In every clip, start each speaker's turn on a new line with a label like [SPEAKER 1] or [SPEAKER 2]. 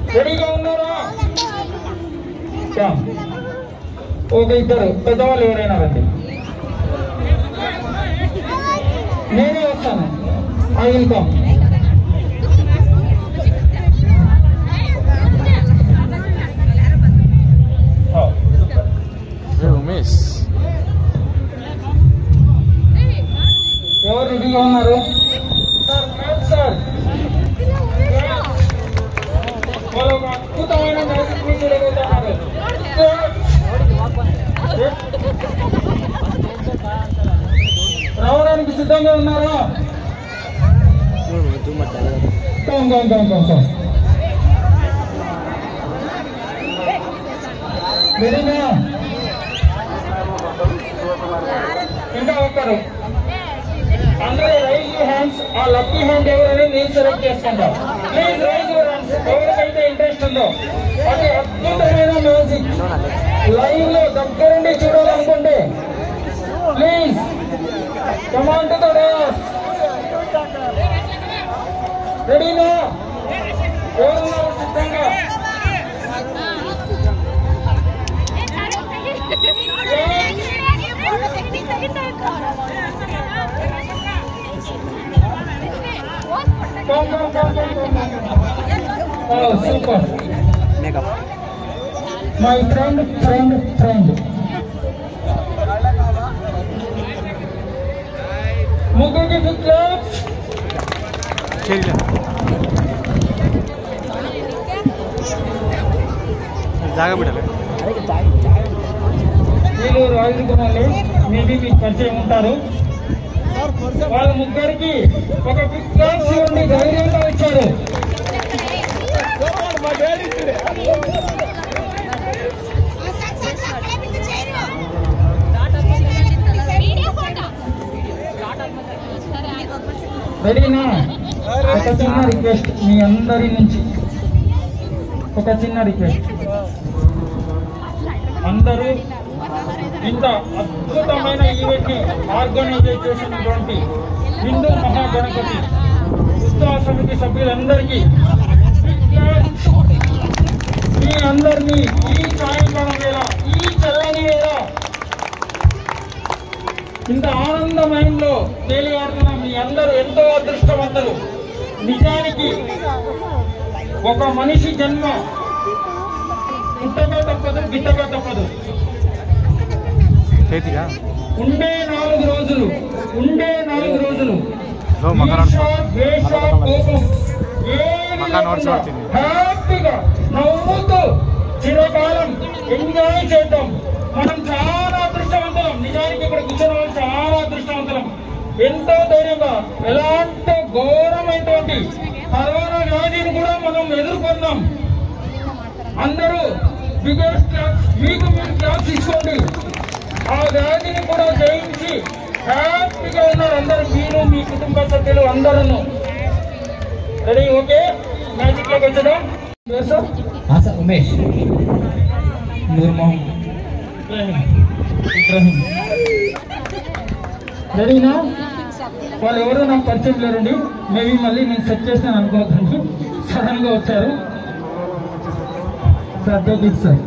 [SPEAKER 1] రెడీగా ఉన్నారా Come. ఒక ఇద్దరు పెద్దవాళ్ళు ఎవరైనా రండి నేనే వస్తాను ఐ విల్ కమ్
[SPEAKER 2] ఉమేష్
[SPEAKER 1] ఎవరు రెడీగా ఉన్నారు సార్ మ్యామ్ సార్ వాళ్ళు ఒక అద్భుతమైన మ్యాజిక్ ని చూడబోతున్నారు రావడానికి సిద్ధంగా ఉన్నారా come come come come come రెడీనా ఇంకా ఒక్కరు అందరూ రైజ్ యూర్ హ్యాండ్స్ ఆ లక్కీ హ్యాండ్ ఎవరని నేను సెలెక్ట్ చేసుకుంటాం ప్లీజ్ రైజ్ యూర్ హ్యాండ్స్ ఎవరికైతే ఇంట్రెస్ట్ ఉందో అది అద్భుతమైన మ్యూజిక్ లైవ్ లో దగ్గరుండి చూడాలనుకుంటే please come on to the dance రెడీనా ఎవరున్నారు సిద్ధంగా come come come come come ఓ super my friend friend friend ముగ్గురికి బిగ్ క్లాప్స్
[SPEAKER 2] జాగా పెట్టాలి
[SPEAKER 1] వీళ్ళు రాజు కుమార్లు మేబీ మీకు పరిచయం ఉంటారు వాళ్ళ ముగ్గురికి ఒక బిగ్ క్లాప్స్ ఇవ్వండి ధైర్యంగా వచ్చారు రెడీనా ఒక చిన్న రిక్వెస్ట్ మీ అందరి నుంచి ఒక చిన్న రిక్వెస్ట్ అందరూ ఇంత అద్భుతమైన ఈవెంట్ ని ఆర్గనైజ్ చేసినటువంటి హిందూ మహాగణపతి ఉత్సవ సమితి సభ్యులందరికీ మీ అందరినీ ఈ సాయంకాలం వేళ ఈ చల్లని వేళ ఇంత ఆనందమయంలో తేలియాడుతున్న మీ అందరూ ఎంతో అదృష్టవంతులు నిజానికి ఒక మనిషి జన్మ పుట్టగా తప్పదు గిట్టగా తప్పదు
[SPEAKER 2] చేతిగా
[SPEAKER 1] ఉండే నాలుగు రోజులు ఉండే నాలుగు రోజులు
[SPEAKER 2] ఓ, మకరాన్
[SPEAKER 1] ఈర్ష్య, ద్వేష, కోపం ఏమీ
[SPEAKER 2] మకాన్ ఓట్స్
[SPEAKER 1] లేకుండా
[SPEAKER 2] వచ్చింది.
[SPEAKER 1] హ్యాపీగా నవ్వుతూ చిరకాలం ఎంజాయ్ చేద్దాం మనం చాలా అదృష్టవంతులం నిజానికి ఇక్కడ కూర్చున్న వాళ్ళు చాలా అదృష్టవంతులం ఎంతో ధైర్యంగా ఎలాంటి ఘోరమైనటువంటి కరోనా వ్యాధిని కూడా మనం ఎదుర్కొన్నాం అందరూ బిగ్గెస్ట్ క్లాప్స్ మీకు మీరు క్లాప్స్ ఇచ్చుకోండి ఆ వ్యాధిని కూడా జయించి హ్యాపీగా ఉన్నారు అందరూ మీరు మీ కుటుంబ సభ్యులు అందరూ రెడీ ఓకే మ్యాజిక్ లోకి వచ్చడం సార్
[SPEAKER 3] ఆశ ఉమేష్
[SPEAKER 1] నూర్ మొహమ్మద్ ఇబ్రాహిం రెడీనా వాళ్ళు ఎవరో నాకు పరిచయం లేరండి మేబీ మళ్ళీ నేను సెట్ చేస్తాను అనుకోవద్దండి సడన్ గా వచ్చారు sir take it sir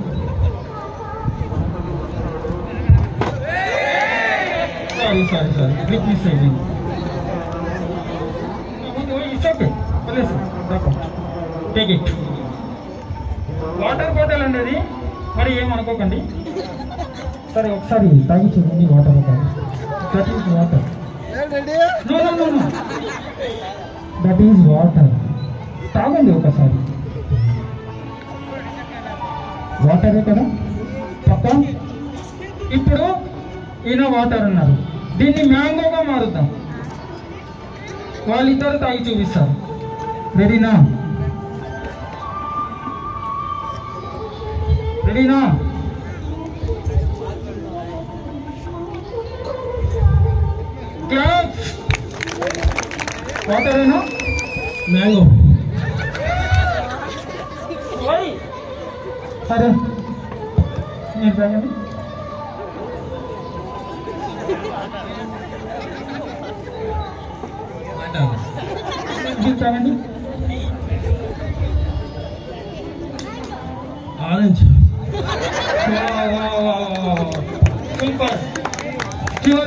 [SPEAKER 1] sorry sorry sorry click miss అయింది ఇట్స్ ఓకే పర్లేదు sir take it water bottle అండి అది మరి ఏమనుకోకండి సరే ఒకసారి తాగి చూడండి water bottle that is water no no no no that is water తాగండి ఒకసారి వాటరే కదా పక్క ఇప్పుడు ఈయన వాటర్ అన్నారు దీన్ని మ్యాంగోగా మారుద్దాం వాళ్ళిద్దరు తాగి చూపిస్తారు రెడీనా రెడీనా క్లాప్స్ వాటరేనా మ్యాంగో సరే మీరు తాగండి మీరు తాగండి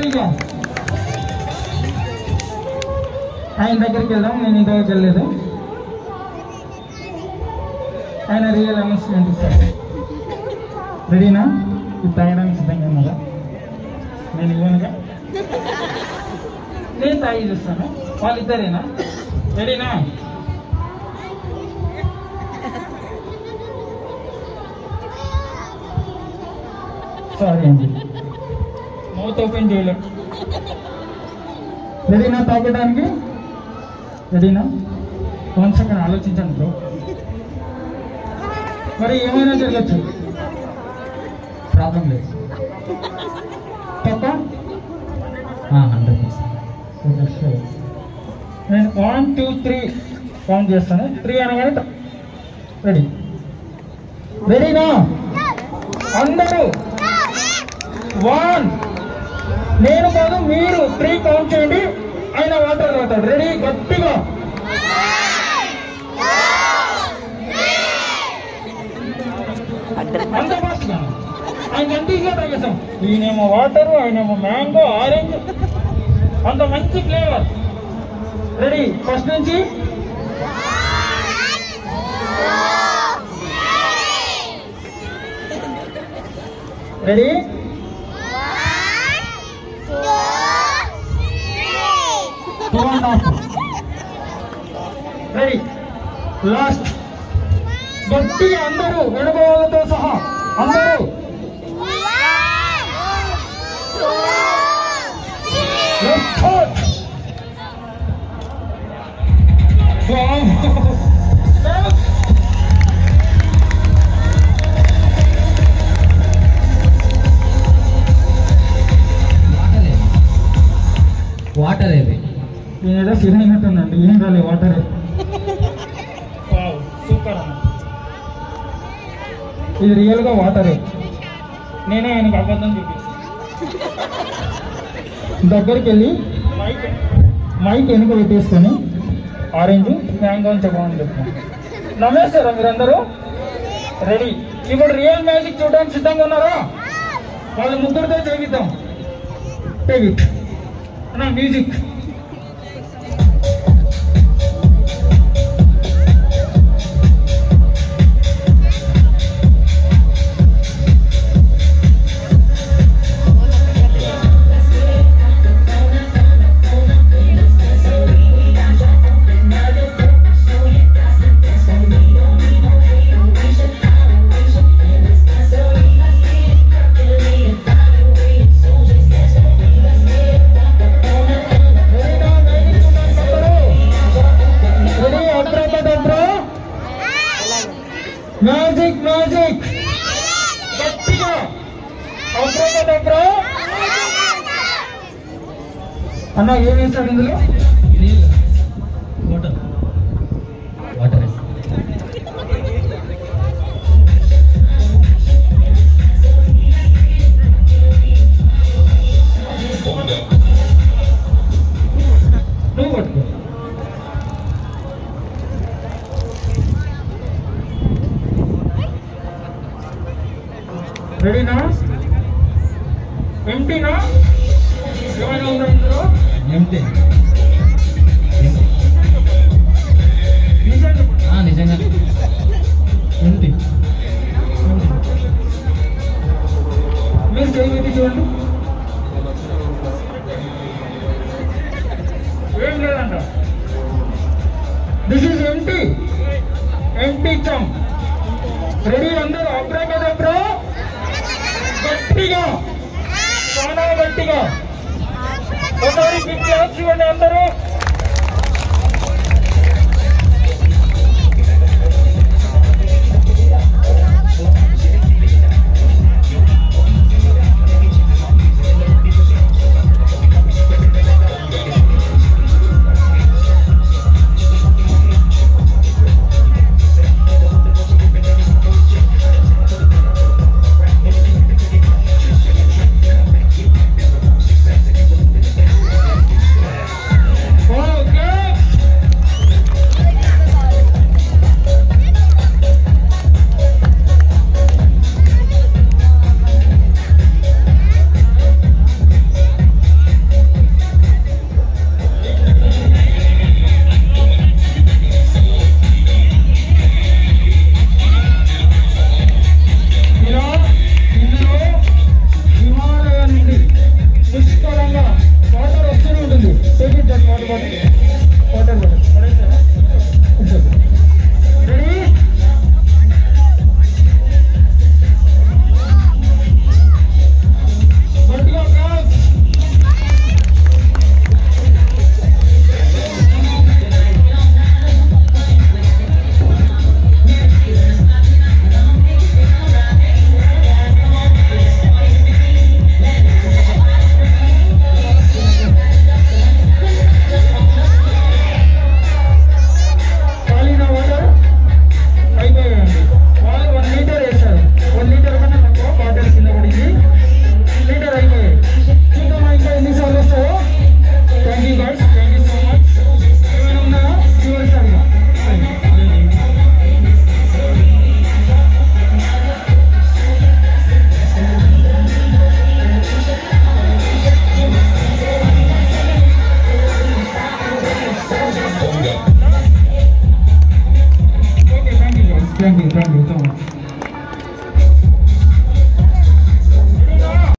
[SPEAKER 1] రెడీగా ఆయన దగ్గరికి వెళ్దాం నేను ఇంతవరకు వెళ్ళలేదు ఆయన రియల్ అనౌన్స్మెంట్ ఇస్తారు రెడీనా ఇది తాగడానికి సిద్ధంగా ఉన్నారా నేను ఇవ్వనుగా నేను తాగి చూస్తాను వాళ్ళిద్దరేనా రెడీనా సారీ అండి మౌత్ ఓపెన్ చేయలేం రెడీనా తాగడానికి రెడీనా వన్ సెకండ్ ఆలోచించండి బ్రో మరి ఏమైనా జరగచ్చు ప్రాబ్లం లేదు తప్ప హండ్రెడ్ పర్సెంట్ నేను వన్ టూ త్రీ కౌంట్ చేస్తాను త్రీ అనగానే రెడీ రెడీనా అందరూ వన్ నేను కాదు మీరు త్రీ కౌంట్ చేయండి ఆయన వాటర్ తాగుతాడు రెడీ గట్టిగా అంత ఫాస్ట్గా ఆయన కంటిన్యూగా తాగేసాం ఈయనేమో వాటర్ ఆయనేమో మ్యాంగో ఆరెంజ్ అంత మంచి ఫ్లేవర్ రెడీ ఫస్ట్ నుంచి ready two and half ready last గట్టిగా అందరూ వెనుక వాళ్ళతో సహా అందరూ Let's start. Wow. Let's
[SPEAKER 3] water ఏది
[SPEAKER 1] ఈయన ఫిల్ అయినట్టుందండి ఏం రాలే వాటర్ సూపర్ అన్న ఇది రియల్గా వాటరే నేనే ఆయనకు అబద్ధం చూపిస్తాను దగ్గరికి వెళ్ళి మైక్ మైక్ వెనుక పెట్టేసుకొని ఆరెంజ్ మ్యాంగో అని చెప్పమని చెప్తాను నమ్మేస్తారా మీరందరూ రెడీ ఇప్పుడు రియల్ మ్యాజిక్ చూడడానికి సిద్ధంగా ఉన్నారా వాళ్ళ ముగ్గురితో చేయిద్దాం టేక్ ఇట్ నా మ్యూజిక్ మ్యాజిక్ మ్యాజిక్ గట్టిగా అబ్రకదబ్రా అన్న ఏం వేస్తాడు ఇందులో
[SPEAKER 3] నీళ్ళు వాటర్ వాటర్
[SPEAKER 1] నువ్వు పట్టుకో రెడీనా ఎంటీనా ఏమైనా ఉందా ఇందులో
[SPEAKER 3] ఎంటే
[SPEAKER 1] నిజంగా చెప్పండి.
[SPEAKER 3] నిజంగా
[SPEAKER 1] ఎంటీ మీరు చేయబెట్టి చూడండి ఏం లేదంట దిస్ ఈజ్ ఎంటీ ఎంటీ చమ్ రెడీ అందరూ అబ్రా కదా బ్రో గట్టిగా చాలా గట్టిగా ఒకసారి పిచ్చి చూడండి అందరూ గుర్తుపట్టి